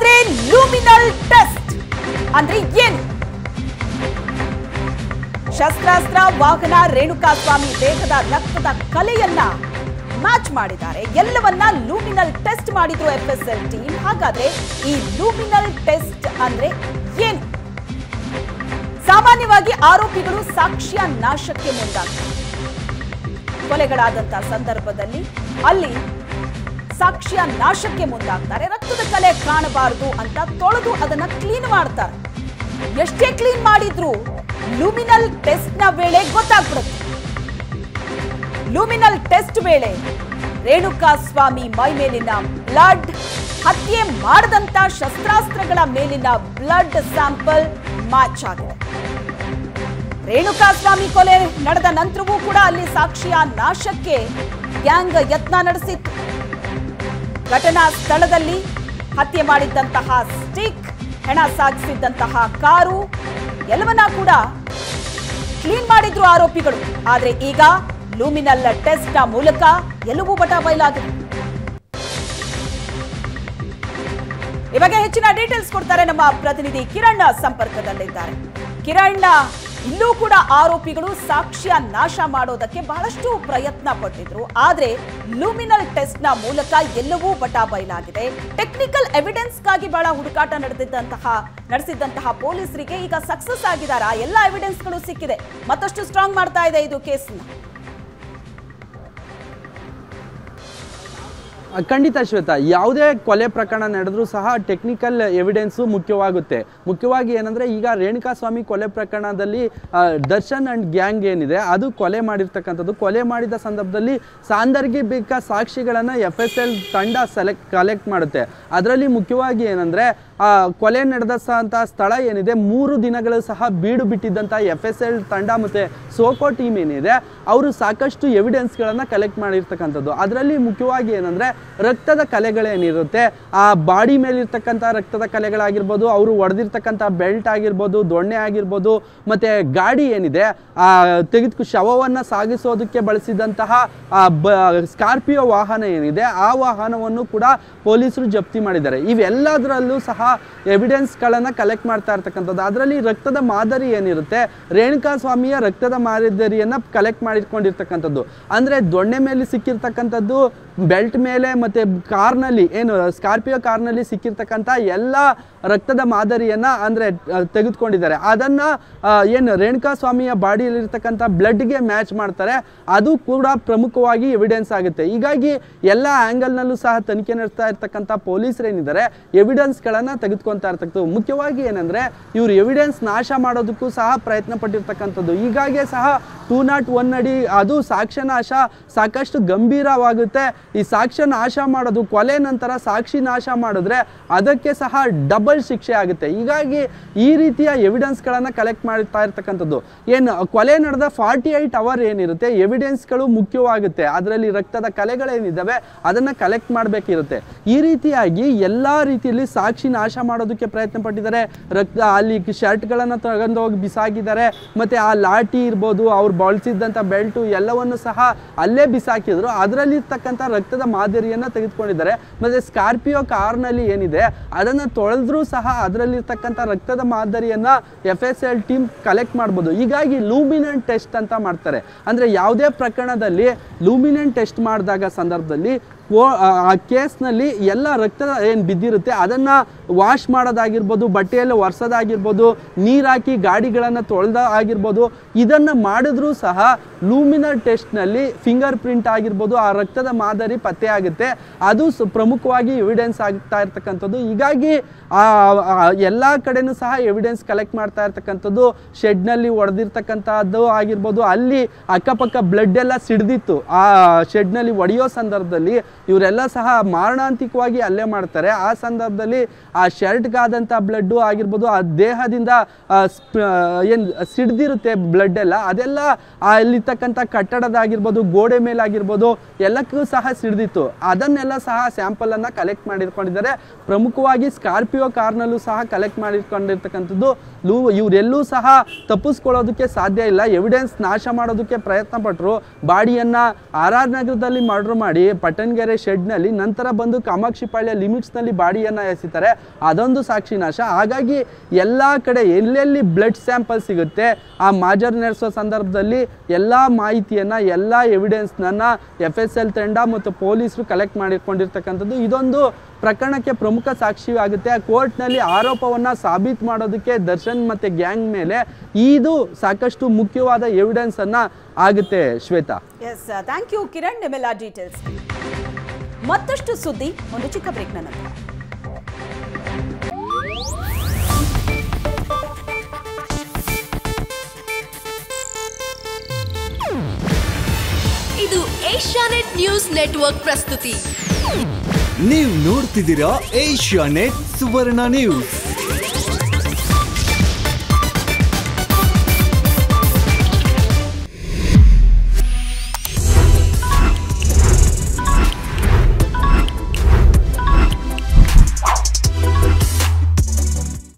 ಹಾಗಾದ್ರೆ luminol test ಅಂದ್ರೆ ಏನು ಶಸ್ತ್ರಾಸ್ತ್ರ ವಾಹನ ರೇಣುಕಾಸ್ವಾಮಿ ದೇಹದ ರಕ್ತದ ಕಲೆಯನ್ನ ಮ್ಯಾಚ್ ಮಾಡಿದ್ದಾರೆ ಎಲ್ಲವನ್ನ ಲೂಮಿನಲ್ ಟೆಸ್ಟ್ ಮಾಡಿದ್ರು ಎಫ್ಎಸ್ಎಲ್ ಟೀಮ್ ಹಾಗಾದ್ರೆ ಈ ಲೂಮಿನಲ್ ಟೆಸ್ಟ್ ಅಂದ್ರೆ ಏನು ಸಾಮಾನ್ಯವಾಗಿ ಆರೋಪಿಗಳು ಸಾಕ್ಷ್ಯ ನಾಶಕ್ಕೆ ಮುಂದಾಗ್ತಾರೆ ಕೊಲೆಗಳಾದಂತಹ ಸಂದರ್ಭದಲ್ಲಿ ಅಲ್ಲಿ ಸಾಕ್ಷ್ಯ ನಾಶಕ್ಕೆ ಮುಂದಾಗ್ತಾರೆ ರಕ್ತದ ಕಲೆ ಕಾಣಬಾರದು ಅಂತ ತೊಳೆದು ಅದನ್ನ ಕ್ಲೀನ್ ಮಾಡ್ತಾರೆ ಎಷ್ಟೇ ಕ್ಲೀನ್ ಮಾಡಿದ್ರು ಲೂಮಿನಲ್ ಟೆಸ್ಟ್ ನ ವೇಳೆ ಗೊತ್ತಾಗ್ಬಿಡುತ್ತೆ ಲೂಮಿನಲ್ ಟೆಸ್ಟ್ ವೇಳೆ ರೇಣುಕಾ ಸ್ವಾಮಿ ಮೈ ಮೇಲಿನ ಬ್ಲಡ್ ಹತ್ಯೆ ಮಾಡದಂತ ಶಸ್ತ್ರಾಸ್ತ್ರಗಳ ಮೇಲಿನ ಬ್ಲಡ್ ಸ್ಯಾಂಪಲ್ ಮ್ಯಾಚ್ ಆಗಿದೆ ರೇಣುಕಾ ಸ್ವಾಮಿ ಕೊಲೆ ನಡೆದ ನಂತರವೂ ಕೂಡ ಅಲ್ಲಿ ಸಾಕ್ಷ್ಯ ನಾಶಕ್ಕೆ ಗ್ಯಾಂಗ್ ಯತ್ನ ನಡೆಸಿತ್ತು ಘಟನಾ ಸ್ಥಳದಲ್ಲಿ ಹತ್ಯೆ ಮಾಡಿದ್ದಂತಹ ಸ್ಟಿಕ್ ಹೆಣ ಸಾಗಿಸಿದ್ದಂತಹ ಕಾರು ಎಲ್ಲವನ್ನ ಕೂಡ ಕ್ಲೀನ್ ಮಾಡಿದ್ರು ಆರೋಪಿಗಳು ಆದ್ರೆ ಈಗ ಲೂಮಿನಲ್ ಟೆಸ್ಟ್ ನ ಮೂಲಕ ಎಲ್ಲವೂ ಬಟ ಬಯಲಾಗಿದೆ ಈ ಬಗ್ಗೆ ಹೆಚ್ಚಿನ ಡೀಟೇಲ್ಸ್ ಕೊಡ್ತಾರೆ ನಮ್ಮ ಪ್ರತಿನಿಧಿ ಕಿರಣ್ ಸಂಪರ್ಕದಲ್ಲಿದ್ದಾರೆ ಕಿರಣ್ ಇಲ್ಲೂ ಕೂಡ ಆರೋಪಿಗಳು ಸಾಕ್ಷ್ಯ ನಾಶ ಮಾಡೋದಕ್ಕೆ ಬಹಳಷ್ಟು ಪ್ರಯತ್ನ ಪಟ್ಟಿದ್ರು ಆದ್ರೆ ಲೂಮಿನಲ್ ಟೆಸ್ಟ್ ನ ಮೂಲಕ ಎಲ್ಲವೂ ಬಟ ಬಯಲಾಗಿದೆ ಟೆಕ್ನಿಕಲ್ ಎವಿಡೆನ್ಸ್ಗಾಗಿ ಬಹಳ ಹುಡುಕಾಟ ನಡೆದಿದ್ದಂತಹ ನಡೆಸಿದ್ದಂತಹ ಪೊಲೀಸರಿಗೆ ಈಗ ಸಕ್ಸಸ್ ಆಗಿದಾರಾ ಎಲ್ಲ ಎವಿಡೆನ್ಸ್ಗಳು ಸಿಕ್ಕಿದೆ ಮತ್ತಷ್ಟು ಸ್ಟ್ರಾಂಗ್ ಮಾಡ್ತಾ ಇದೆ ಇದು ಕೇಸ್ನ ಖಂಡಿತ ಶ್ವೇತಾ ಯಾವುದೇ ಕೊಲೆ ಪ್ರಕರಣ ನಡೆದ್ರೂ ಸಹ ಟೆಕ್ನಿಕಲ್ ಎವಿಡೆನ್ಸು ಮುಖ್ಯವಾಗುತ್ತೆ ಮುಖ್ಯವಾಗಿ ಏನಂದರೆ ಈಗ ರೇಣುಕಾಸ್ವಾಮಿ ಕೊಲೆ ಪ್ರಕರಣದಲ್ಲಿ ಆ, ದರ್ಶನ್ ಅಂಡ್ ಗ್ಯಾಂಗ್ ಏನಿದೆ ಅದು ಕೊಲೆ ಮಾಡಿರ್ತಕ್ಕಂಥದ್ದು ಕೊಲೆ ಮಾಡಿದ ಸಂದರ್ಭದಲ್ಲಿ ಸಾಂದರ್ಭಿಕ ಸಾಕ್ಷಿಗಳನ್ನು ಎಫ್ ಎಸ್ ಎಲ್ ತಂಡ ಸೆಲೆಕ್ಟ್ ಕಲೆಕ್ಟ್ ಮಾಡುತ್ತೆ ಅದರಲ್ಲಿ ಮುಖ್ಯವಾಗಿ ಏನಂದರೆ ಕೊಲೆ ನಡೆದಂಥ ಸ್ಥಳ ಏನಿದೆ ಮೂರು ದಿನಗಳು ಸಹ ಬೀಡು ಬಿಟ್ಟಿದ್ದಂಥ ಎಫ್ ಎಸ್ ಎಲ್ ತಂಡ ಮತ್ತು ಸೋಕೋ ಟೀಮ್ ಏನಿದೆ ಅವರು ಸಾಕಷ್ಟು ಎವಿಡೆನ್ಸ್ಗಳನ್ನು ಕಲೆಕ್ಟ್ ಮಾಡಿರ್ತಕ್ಕಂಥದ್ದು ಅದರಲ್ಲಿ ಮುಖ್ಯವಾಗಿ ಏನಂದರೆ ರಕ್ತದ ಕಲೆಗಳೇನಿರುತ್ತೆ ಆ ಬಾಡಿ ಮೇಲಿರ್ತಕ್ಕಂಥ ರಕ್ತದ ಕಲೆಗಳಾಗಿರ್ಬೋದು ಅವರು ಹೊಡೆದಿರ್ತಕ್ಕಂಥ ಬೆಲ್ಟ್ ಆಗಿರ್ಬೋದು ದೊಣ್ಣೆ ಆಗಿರ್ಬೋದು ಮತ್ತು ಗಾಡಿ ಏನಿದೆ ಆ ತೆಗೆದು ಶವವನ್ನು ಸಾಗಿಸೋದಕ್ಕೆ ಬಳಸಿದಂತಹ ಆ ಬ ಸ್ಕಾರ್ಪಿಯೋ ವಾಹನ ಏನಿದೆ ಆ ವಾಹನವನ್ನು ಕೂಡ ಪೊಲೀಸರು ಜಪ್ತಿ ಮಾಡಿದ್ದಾರೆ ಇವೆಲ್ಲದರಲ್ಲೂ ಸಹ ಎವಿಡೆನ್ಸ್ಗಳನ್ನು ಕಲೆಕ್ಟ್ ಮಾಡ್ತಾ ಇರ್ತಕ್ಕಂಥದ್ದು ಅದರಲ್ಲಿ ರಕ್ತದ ಮಾದರಿ ಏನಿರುತ್ತೆ ರೇಣುಕಾ ಸ್ವಾಮಿಯ ರಕ್ತದ ಮಾದರಿಯನ್ನು ಕಲೆಕ್ಟ್ ಮಾಡಿಟ್ಕೊಂಡಿರ್ತಕ್ಕಂಥದ್ದು ಅಂದರೆ ದೊಣ್ಣೆ ಮೇಲೆ ಸಿಕ್ಕಿರ್ತಕ್ಕಂಥದ್ದು ಬೆಲ್ಟ್ ಮೇಲೆ ಮತ್ತು ಕಾರ್ನಲ್ಲಿ ಏನು ಸ್ಕಾರ್ಪಿಯೋ ಕಾರ್ನಲ್ಲಿ ಸಿಕ್ಕಿರ್ತಕ್ಕಂಥ ಎಲ್ಲ ರಕ್ತದ ಮಾದರಿಯನ್ನು ಅಂದರೆ ತೆಗೆದುಕೊಂಡಿದ್ದಾರೆ ಅದನ್ನು ಏನು ರೇಣುಕಾ ಸ್ವಾಮಿಯ ಬಾಡಿಯಲ್ಲಿರ್ತಕ್ಕಂಥ ಬ್ಲಡ್ಗೆ ಮ್ಯಾಚ್ ಮಾಡ್ತಾರೆ ಅದು ಕೂಡ ಪ್ರಮುಖವಾಗಿ ಎವಿಡೆನ್ಸ್ ಆಗುತ್ತೆ ಹೀಗಾಗಿ ಎಲ್ಲ ಆ್ಯಂಗಲ್ನಲ್ಲೂ ಸಹ ತನಿಖೆ ನಡೆಸ್ತಾ ಇರ್ತಕ್ಕಂಥ ಪೊಲೀಸರೇನಿದ್ದಾರೆ ಎವಿಡೆನ್ಸ್ಗಳನ್ನು ತೆಗೆದುಕೊತಾ ಇರ್ತಕ್ಕಂಥದ್ದು ಮುಖ್ಯವಾಗಿ ಏನಂದರೆ ಇವರು ಎವಿಡೆನ್ಸ್ ನಾಶ ಮಾಡೋದಕ್ಕೂ ಸಹ ಪ್ರಯತ್ನ ಪಟ್ಟಿರ್ತಕ್ಕಂಥದ್ದು ಹೀಗಾಗಿ ಸಹ ಟೂ ನಾಟ್ ಒನ್ ಅಡಿ ಅದು ಸಾಕ್ಷ್ಯ ನಾಶ ಸಾಕಷ್ಟು ಗಂಭೀರವಾಗುತ್ತೆ ಈ ಸಾಕ್ಷ್ಯ ನಾಶ ಮಾಡೋದು ಕೊಲೆ ನಂತರ ಸಾಕ್ಷಿ ನಾಶ ಮಾಡಿದ್ರೆ ಅದಕ್ಕೆ ಸಹ ಡಬಲ್ ಶಿಕ್ಷೆ ಆಗುತ್ತೆ ಹೀಗಾಗಿ ಈ ರೀತಿಯ ಎವಿಡೆನ್ಸ್ಗಳನ್ನು ಕಲೆಕ್ಟ್ ಮಾಡ್ತಾ ಇರ್ತಕ್ಕಂಥದ್ದು ಏನು ಕೊಲೆ ನಡೆದ ಫಾರ್ಟಿ ಏಯ್ಟ್ ಅವರ್ ಏನಿರುತ್ತೆ ಎವಿಡೆನ್ಸ್ಗಳು ಮುಖ್ಯವಾಗುತ್ತೆ ಅದರಲ್ಲಿ ರಕ್ತದ ಕಲೆಗಳೇನಿದ್ದಾವೆ ಅದನ್ನು ಕಲೆಕ್ಟ್ ಮಾಡಬೇಕಿರುತ್ತೆ ಈ ರೀತಿಯಾಗಿ ಎಲ್ಲ ರೀತಿಯಲ್ಲಿ ಸಾಕ್ಷಿ ನಾಶ ಮಾಡೋದಕ್ಕೆ ಪ್ರಯತ್ನ ಪಟ್ಟಿದ್ದಾರೆ ರಕ್ತ ಅಲ್ಲಿ ಶರ್ಟ್ಗಳನ್ನು ತಗೊಂಡು ಹೋಗಿ ಬಿಸಾಕಿದ್ದಾರೆ ಮತ್ತು ಆ ಲಾಠಿ ಇರ್ಬೋದು ಅವ್ರು ಬಳಸಿದ್ದಂಥ ಬೆಲ್ಟು ಎಲ್ಲವನ್ನು ಸಹ ಅಲ್ಲೇ ಬಿಸಾಕಿದ್ರು ಅದರಲ್ಲಿರ್ತಕ್ಕಂಥ ರಕ್ತದ ಮಾದರಿಯನ್ನು ತೆಗೆದುಕೊಂಡಿದ್ದಾರೆ ಮತ್ತು ಸ್ಕಾರ್ಪಿಯೋ ಕಾರ್ನಲ್ಲಿ ಏನಿದೆ ಅದನ್ನು ತೊಳೆದ್ರೂ ಸಹ ಅದರಲ್ಲಿರ್ತಕ್ಕಂಥ ರಕ್ತದ ಮಾದರಿಯನ್ನು F S L team collect ಮಾಡ್ಬೋದು ಹೀಗಾಗಿ ಲೂಮಿನೆಂಟ್ ಟೆಸ್ಟ್ ಅಂತ ಮಾಡ್ತಾರೆ ಅಂದರೆ ಯಾವುದೇ ಪ್ರಕರಣದಲ್ಲಿ ಲೂಮಿನೆಂಟ್ ಟೆಸ್ಟ್ ಮಾಡಿದಾಗ ಸಂದರ್ಭದಲ್ಲಿ ಕೋ- ಆ ಆ ಕೇಸ್ನಲ್ಲಿ ಎಲ್ಲ ರಕ್ತ ಏನು ಬಿದ್ದಿರುತ್ತೆ ಅದನ್ನು ವಾಶ್ ಮಾಡೋದಾಗಿರ್ಬೋದು ಬಟ್ಟೆಯಲ್ಲಿ ಒರೆಸೋದಾಗಿರ್ಬೋದು ನೀರು ಹಾಕಿ ಗಾಡಿಗಳನ್ನು ತೊಳೆದ ಆಗಿರ್ಬೋದು ಇದನ್ನು ಮಾಡಿದ್ರೂ ಸಹ ಲೂಮಿನರ್ ಟೆಸ್ಟ್ನಲ್ಲಿ ಫಿಂಗರ್ ಪ್ರಿಂಟ್ ಆಗಿರ್ಬೋದು ಆ ರಕ್ತದ ಮಾದರಿ ಪತ್ತೆ ಆಗುತ್ತೆ ಅದು ಸ ಪ್ರಮುಖವಾಗಿ ಎವಿಡೆನ್ಸ್ ಆಗ್ತಾ ಇರ್ತಕ್ಕಂಥದ್ದು ಹೀಗಾಗಿ ಎಲ್ಲ ಕಡೆನೂ ಸಹ ಎವಿಡೆನ್ಸ್ ಕಲೆಕ್ಟ್ ಮಾಡ್ತಾ ಇರ್ತಕ್ಕಂಥದ್ದು ಶೆಡ್ನಲ್ಲಿ ಹೊಡೆದಿರ್ತಕ್ಕಂಥದ್ದು ಆಗಿರ್ಬೋದು ಅಲ್ಲಿ ಅಕ್ಕಪಕ್ಕ ಬ್ಲಡ್ ಎಲ್ಲ ಸಿಡ್ದಿತ್ತು ಆ ಶೆಡ್ನಲ್ಲಿ ಹೊಡೆಯೋ ಸಂದರ್ಭದಲ್ಲಿ ಇವರೆಲ್ಲ ಸಹ ಮಾರಣಾಂತಿಕವಾಗಿ ಹಲ್ಲೆ ಮಾಡ್ತಾರೆ ಆ ಸಂದರ್ಭದಲ್ಲಿ ಆ ಶರ್ಟ್ಗಾದಂಥ ಬ್ಲಡ್ಡು ಆಗಿರ್ಬೋದು ಆ ದೇಹದಿಂದ ಏನು ಸಿಡ್ದಿರುತ್ತೆ ಬ್ಲಡ್ ಎಲ್ಲ ಅದೆಲ್ಲ ಆ ಅಲ್ಲಿರ್ತಕ್ಕಂಥ ಕಟ್ಟಡದಾಗಿರ್ಬೋದು ಗೋಡೆ ಮೇಲಾಗಿರ್ಬೋದು ಎಲ್ಲಕ್ಕೂ ಸಹ ಸಿಡ್ದಿತ್ತು ಅದನ್ನೆಲ್ಲ ಸಹ ಸ್ಯಾಂಪಲನ್ನು ಕಲೆಕ್ಟ್ ಮಾಡಿಟ್ಕೊಂಡಿದ್ದಾರೆ ಪ್ರಮುಖವಾಗಿ ಸ್ಕಾರ್ಪಿಯೋ ಕಾರ್ನಲ್ಲೂ ಸಹ ಕಲೆಕ್ಟ್ ಮಾಡಿಟ್ಕೊಂಡಿರ್ತಕ್ಕಂಥದ್ದು ಲೂ ಇವರೆಲ್ಲೂ ಸಹ ತಪ್ಪಿಸ್ಕೊಳ್ಳೋದಕ್ಕೆ ಸಾಧ್ಯ ಇಲ್ಲ ಎವಿಡೆನ್ಸ್ ನಾಶ ಮಾಡೋದಕ್ಕೆ ಪ್ರಯತ್ನ ಪಟ್ಟರು ಬಾಡಿಯನ್ನು ಆರ್ ಆರ್ ನಗರದಲ್ಲಿ ಮರ್ಡರ್ ಮಾಡಿ ಪಟ್ಟಣಗೆರೆ ಇಟ್ಟಿರ್ತಾರೆ ಶೆಡ್ನಲ್ಲಿ ನಂತರ ಬಂದು ಕಾಮಾಕ್ಷಿಪಾಳ್ಯ ಲಿಮಿಟ್ಸ್ನಲ್ಲಿ ಬಾಡಿಯನ್ನು ಎಸಿತಾರೆ ಅದೊಂದು ಸಾಕ್ಷಿ ನಾಶ ಹಾಗಾಗಿ ಎಲ್ಲ ಕಡೆ ಎಲ್ಲೆಲ್ಲಿ ಬ್ಲಡ್ ಸ್ಯಾಂಪಲ್ ಸಿಗುತ್ತೆ ಆ ಮಾಜರ್ ನಡೆಸೋ ಸಂದರ್ಭದಲ್ಲಿ ಎಲ್ಲ ಮಾಹಿತಿಯನ್ನು ಎಲ್ಲ ಎವಿಡೆನ್ಸ್ನನ್ನು ಎಫ್ ಎಸ್ ಎಲ್ ತಂಡ ಮತ್ತು ಪೊಲೀಸರು ಕಲೆಕ್ಟ್ ಮಾಡಿಕೊಂಡಿರ್ತಕ್ಕಂಥದ್ದು ಇದೊಂದು ಪ್ರಕರಣಕ್ಕೆ ಪ್ರಮುಖ ಸಾಕ್ಷಿ ಆಗುತ್ತೆ ಕೋರ್ಟ್ನಲ್ಲಿ ಆರೋಪವನ್ನು ಸಾಬೀತು ಮಾಡೋದಕ್ಕೆ ದರ್ಶನ್ ಮತ್ತು ಗ್ಯಾಂಗ್ ಮೇಲೆ ಇದು ಸಾಕಷ್ಟು ಮುಖ್ಯವಾದ ಎವಿಡೆನ್ಸನ್ನು ಆಗುತ್ತೆ Shweta S thank you Kiran ನಿಮ್ಮೆಲ್ಲ ಡೀಟೇಲ್ಸ್ ಮತ್ತಷ್ಟು ಸುದ್ದಿ ಒಂದು ಚಿಕ್ಕ ಬ್ರೇಕ್ನ ನಂತರ ಇದು ಏಷ್ಯಾನೆಟ್ ನ್ಯೂಸ್ ನೆಟ್ವರ್ಕ್ ಪ್ರಸ್ತುತಿ ನೀವು ನೋಡ್ತಿದ್ದೀರಾ ಏಷ್ಯಾ ನೆಟ್ ಸುವರ್ಣ ನ್ಯೂಸ್